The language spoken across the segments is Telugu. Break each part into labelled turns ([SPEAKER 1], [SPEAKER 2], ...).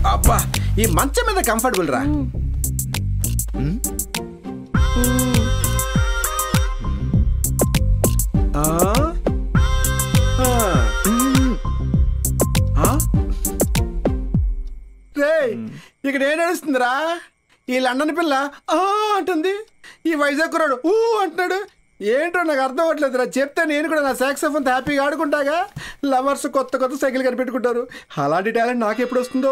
[SPEAKER 1] అబ్బా ఈ మంచం మీద కంఫర్టబుల్ రా ఉమ్. ఆ? ఆ. ఉమ్. ఆ? రేయ్ ఇక్కడ ఏం నడుస్తుందిరా ఈ లండన్ పిల్ల ఆ అంటుంది ఈ వైజాగ్ కుర్రాడు ఊ అంటున్నాడు ఏంటో నాకు అర్థం అవ్వట్లేదురా చెప్తే నేను కూడా నా సాక్సఫోన్ హ్యాపీగా ఆడుకుంటాగా లవర్స్ కొత్త కొత్త సైకిల్ కనిపెట్టుకుంటారు అలాంటి టాలెంట్ నాకు ఎప్పుడు వస్తుందో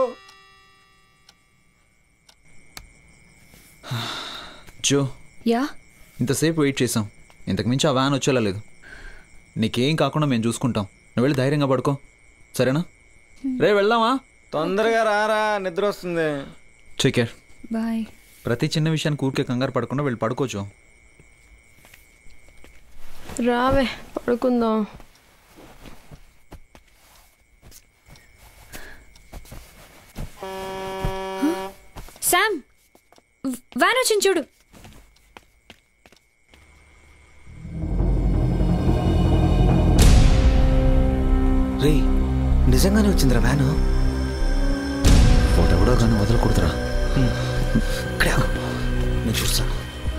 [SPEAKER 2] జో
[SPEAKER 3] యా
[SPEAKER 2] ఇంతసేపు వెయిట్ చేసాం ఇంతకు మించి ఆ వ్యాన్ వచ్చేలా లేదు నీకేం కాకుండా మేము చూసుకుంటాం నువ్వు వెళ్ళి ధైర్యంగా పడుకో సరేనా రే వెళ్దామా
[SPEAKER 4] తొందరగా రారా నిద్ర వస్తుంది
[SPEAKER 2] చెకేర్
[SPEAKER 3] బాయ్
[SPEAKER 2] ప్రతి చిన్న విషయానికి ఊరికే కంగారు పడకుండా వెళ్ళి పడుకోవచ్చు
[SPEAKER 5] రావే పడుకుందాం
[SPEAKER 3] శామ్ వ్యాన్ వచ్చింది చూడు
[SPEAKER 4] రే నిజంగానే వచ్చిందిరా వ్యాను
[SPEAKER 2] ఎవడో కానీ వదలకూడదురా
[SPEAKER 4] ఇక్కడే ఆగు. నేను చూస్తాను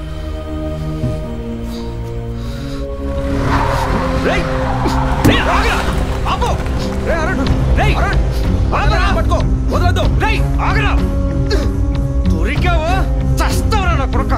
[SPEAKER 1] పట్టుకో వదలొద్దు
[SPEAKER 4] దొరికావా చస్తావరా నా కొడుక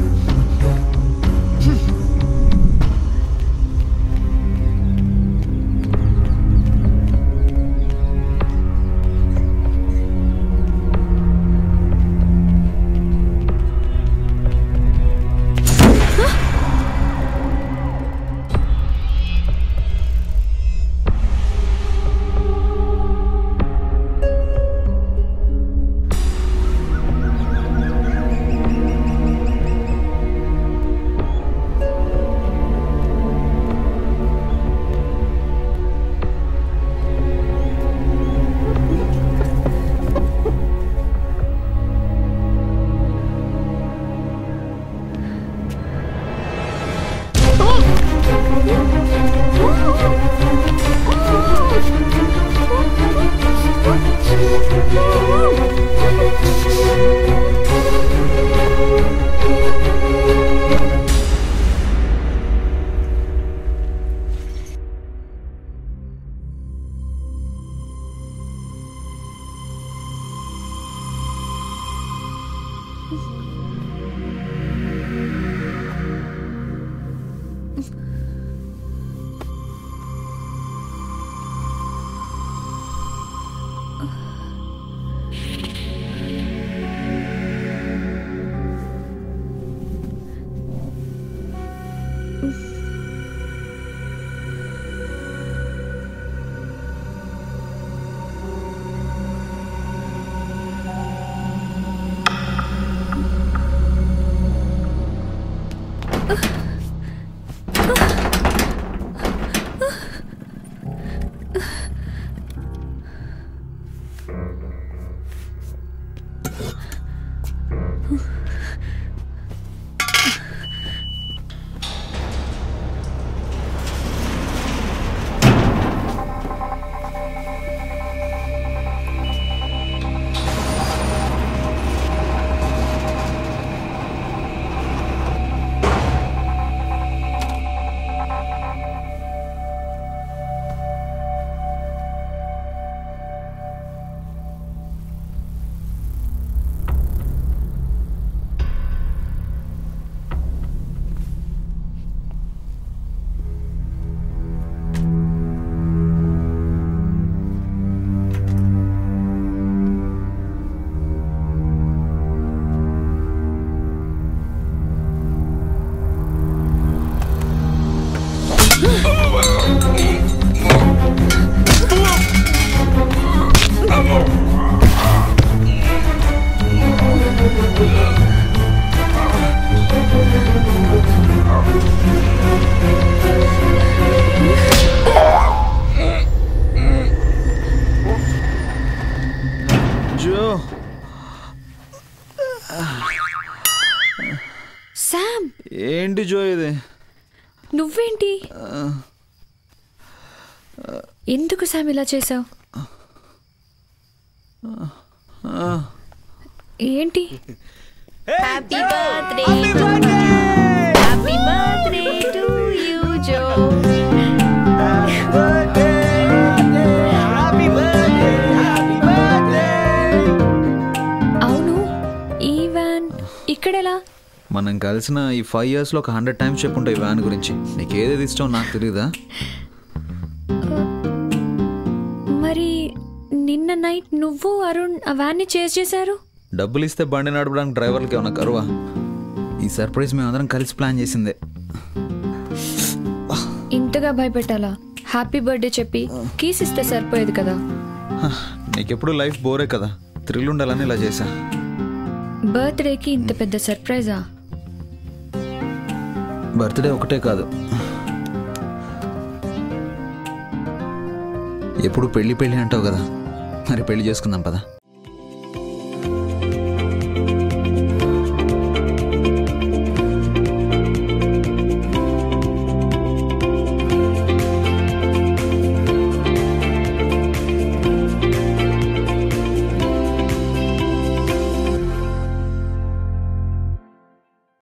[SPEAKER 2] జో
[SPEAKER 3] శామ్
[SPEAKER 2] ఏంటి జో ఇది
[SPEAKER 3] నువ్వేంటి ఎందుకు శామ్ ఇలా చేసావు
[SPEAKER 2] ఆ,
[SPEAKER 3] ఏంటి happy birthday happy birthday to you జో అవును ఈ వ్యాన్ ఇక్కడెలా
[SPEAKER 2] మనం కలిసిన ఈ ఫైవ్ ఇయర్స్లో ఒక హండ్రెడ్ టైమ్స్ చెప్పుంటాయి ఈ వ్యాన్ గురించి నీకు ఏదేది ఇష్టం నాకు తెలియదా
[SPEAKER 3] మరి నిన్న నైట్ నువ్వు అరుణ్ ఆ వ్యాన్ని చేజ్ చేశారు
[SPEAKER 2] డబ్బులు ఇస్తే బండి నడపడానికి డ్రైవర్లకి ఏమన్నా కరువా ఈ సర్ప్రైజ్ మేమందరం కలిసి ప్లాన్ చేసిందే
[SPEAKER 3] ఇంతగా భయపెట్టాలా హ్యాపీ బర్త్డే చెప్పి కీస్ ఇస్తే సరిపోయేది కదా
[SPEAKER 2] హ, నీకెప్పుడు లైఫ్ బోరే కదా థ్రిల్ ఉండాలని ఇలా చేశా
[SPEAKER 3] బర్త్డేకి ఇంత పెద్ద సర్ప్రైజా
[SPEAKER 2] బర్త్డే ఒకటే కాదు ఎప్పుడు పెళ్ళి పెళ్ళి అంటావు కదా మరి పెళ్లి చేసుకుందాం పదా